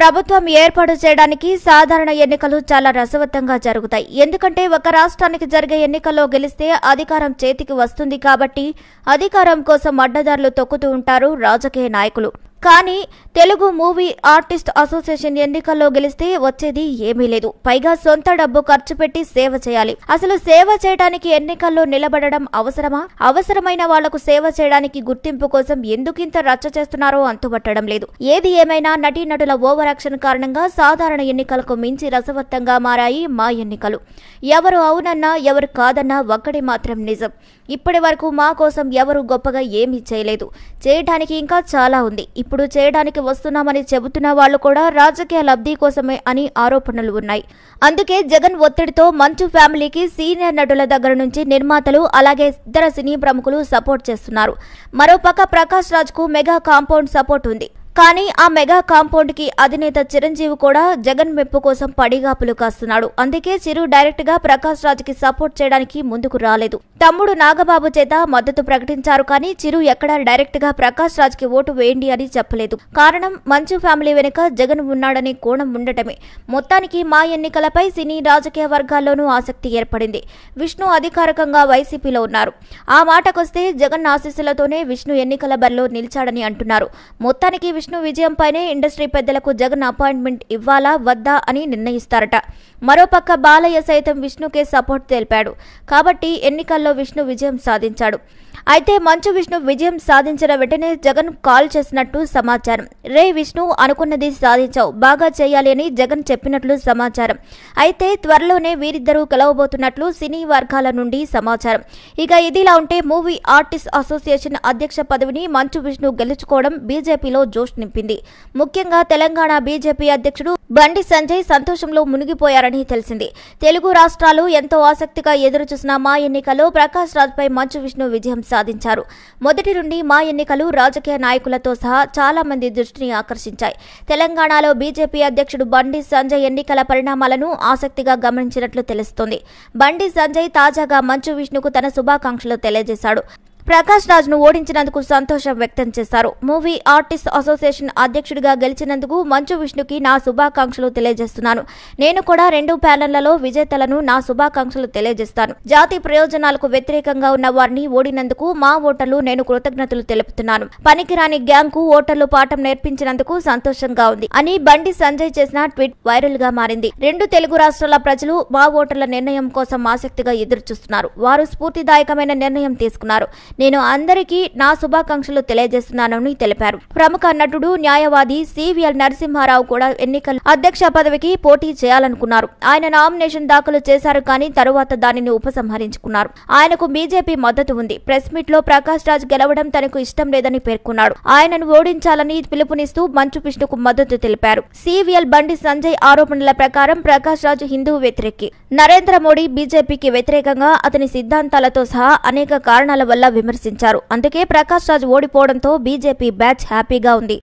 ప్రభుత్వం ఏర్పాటు చేయడానికి సాధారణ ఎన్నికలు చాలా రసవత్తంగా జరుగుతాయి ఎందుకంటే ఒక రాష్ట్రానికి జరిగే ఎన్నికల్లో గెలిస్తే అధికారం చేతికి వస్తుంది కాబట్టి అధికారం కోసం అడ్డదారులు తొక్కుతూ ఉంటారు రాజకీయ నాయకులు కానీ తెలుగు మూవీ ఆర్టిస్ట్ అసోసియేషన్ ఎన్నికల్లో గెలిస్తే వచ్చేది ఏమీ లేదు పైగా సొంత డబ్బు ఖర్చు పెట్టి సేవ చేయాలి అసలు సేవ చేయడానికి ఎన్నికల్లో నిలబడడం అవసరమా అవసరమైన వాళ్లకు సేవ చేయడానికి గుర్తింపు కోసం ఎందుకింత రచ్చ చేస్తున్నారో అంతుబట్టడం లేదు ఏది ఏమైనా నటీనటుల ఓవర్ యాక్షన్ కారణంగా సాధారణ ఎన్నికలకు మించి రసవత్తంగా మారాయి మా ఎన్నికలు ఎవరు అవునన్నా ఎవరు కాదన్నా ఒక్కడి మాత్రం నిజం ఇప్పటి వరకు మా కోసం ఎవరు గొప్పగా ఏమీ చేయలేదు చేయడానికి ఇంకా చాలా ఉంది ఇప్పుడు చేయడానికి వస్తున్నామని చెబుతున్న వాళ్ళు కూడా రాజకీయ లబ్ధి కోసమే అని ఆరోపణలు ఉన్నాయి అందుకే జగన్ ఒత్తిడితో మంచు ఫ్యామిలీకి సీనియర్ నటుల దగ్గర నుంచి నిర్మాతలు అలాగే ఇతర సినీ ప్రముఖులు సపోర్ట్ చేస్తున్నారు మరోపక్క ప్రకాష్ రాజ్ కు మెగా కాంపౌండ్ సపోర్ట్ ఉంది కానీ ఆ మెగా కాంపౌండ్ కి అధినేత చిరంజీవి కూడా జగన్ మెప్పు కోసం పడిగాపులు కాస్తున్నాడు అందుకే చిరు డైరెక్ట్ గా ప్రకాష్ రాజ్ కి సపోర్ట్ చేయడానికి ముందుకు రాలేదు తమ్ముడు నాగబాబు చేత మద్దతు ప్రకటించారు కానీ చిరు ఎక్కడా డైరెక్ట్ గా ప్రకాష్ రాజ్ కి ఓటు వేయండి అని చెప్పలేదు కారణం మంచు ఫ్యామిలీ వెనుక జగన్ ఉన్నాడనే కోణం ఉండటమే మొత్తానికి మా ఎన్నికలపై సినీ రాజకీయ వర్గాల్లోనూ ఆసక్తి ఏర్పడింది విష్ణు అధికారికంగా వైసీపీలో ఉన్నారు ఆ మాటకొస్తే జగన్ ఆశీస్సులతోనే విష్ణు ఎన్నికల బరిలో నిలిచాడని అంటున్నారు మొత్తానికి విష్ణు విజయంపైనే ఇండస్ట్రీ పెద్దలకు జగన్ అపాయింట్మెంట్ ఇవ్వాలా వద్దా అని నిర్ణయిస్తారట మరోపక్క బాలయ్య సైతం విష్ణుకే సపోర్ట్ తెలిపాడు కాబట్టి ఎన్నికల్లో విష్ణు విజయం సాధించాడు అయితే మంచు విష్ణు విజయం సాధించిన వెంటనే జగన్ కాల్ చేసినట్టు సమాచారం రే విష్ణు అనుకున్నది సాధించావు బాగా చేయాలి అని జగన్ చెప్పినట్లు సమాచారం అయితే త్వరలోనే వీరిద్దరూ కలవబోతున్నట్లు సినీ వర్గాల నుండి సమాచారం ఇక ఇదిలా ఉంటే మూవీ ఆర్టిస్ట్ అసోసియేషన్ అధ్యక్ష పదవిని మంచు విష్ణు గెలుచుకోవడం బీజేపీలో జోష్ నింపింది ముఖ్యంగా తెలంగాణ బీజేపీ అధ్యక్షుడు బండి సంజయ్ సంతోషంలో మునిగిపోయారని తెలిసింది తెలుగు రాష్ట్రాలు ఎంతో ఆసక్తిగా ఎదురుచూసిన మా ఎన్నికలో ప్రకాష్ రాజ్పై మంచు విష్ణు విజయం సాధించారు మొదటి నుండి మా ఎన్నికలు రాజకీయ నాయకులతో సహా చాలా మంది దృష్టిని ఆకర్షించాయి తెలంగాణలో బీజేపీ అధ్యక్షుడు బండి సంజయ్ ఎన్నికల పరిణామాలను ఆసక్తిగా గమనించినట్లు తెలుస్తోంది బండి సంజయ్ తాజాగా మంచు విష్ణుకు తన శుభాకాంక్షలు తెలియజేశాడు ప్రకాష్ రాజ్ ను ఓడించినందుకు సంతోషం వ్యక్తం చేశారు మూవీ ఆర్టిస్ట్ అసోసియేషన్ అధ్యక్షుడిగా గెలిచినందుకు మంచు విష్ణుకి నా శుభాకాంక్షలు తెలియజేస్తున్నాను నేను కూడా రెండు ప్యానెళ్లలో విజేతలను నా శుభాకాంక్షలు తెలియజేస్తాను జాతి ప్రయోజనాలకు వ్యతిరేకంగా ఉన్న వారిని ఓడినందుకు మా ఓటర్లు నేను కృతజ్ఞతలు తెలుపుతున్నాను పనికిరాని గ్యాంగ్ కు ఓటర్లు పాఠం నేర్పించినందుకు సంతోషంగా ఉంది అని బండి సంజయ్ చేసిన ట్వీట్ వైరల్ గా మారింది రెండు తెలుగు రాష్ట్రాల ప్రజలు మా ఓటర్ల నిర్ణయం కోసం ఆసక్తిగా ఎదురుచూస్తున్నారు వారు స్ఫూర్తిదాయకమైన నిర్ణయం తీసుకున్నారు నేను అందరికీ నా శుభాకాంక్షలు తెలియజేస్తున్నానని తెలిపారు ప్రముఖ నటుడు న్యాయవాది సివిఎల్ నరసింహారావు కూడా ఎన్నికల అధ్యక్ష పదవికి పోటీ చేయాలనుకున్నారు ఆయన నామినేషన్ దాఖలు చేశారు కానీ తరువాత దానిని ఉపసంహరించుకున్నారు ఆయనకు బీజేపీ మద్దతు ఉంది ప్రెస్ మీట్ లో ప్రకాష్ రాజ్ గెలవడం తనకు ఇష్టం లేదని పేర్కొన్నాడు ఆయనను ఓడించాలని పిలుపునిస్తూ మంచు విష్ణుకు మద్దతు తెలిపారు సివిఎల్ బండి సంజయ్ ఆరోపణల ప్రకారం ప్రకాష్ రాజ్ హిందూ వ్యతిరేకి నరేంద్ర మోడీ బీజేపీకి వ్యతిరేకంగా అతని సిద్ధాంతాలతో సహా అనేక కారణాల వల్ల విమర్శించారు అందుకే ప్రకాష్ రాజ్ ఓడిపోవడంతో బీజేపీ బ్యాచ్ హ్యాపీగా ఉంది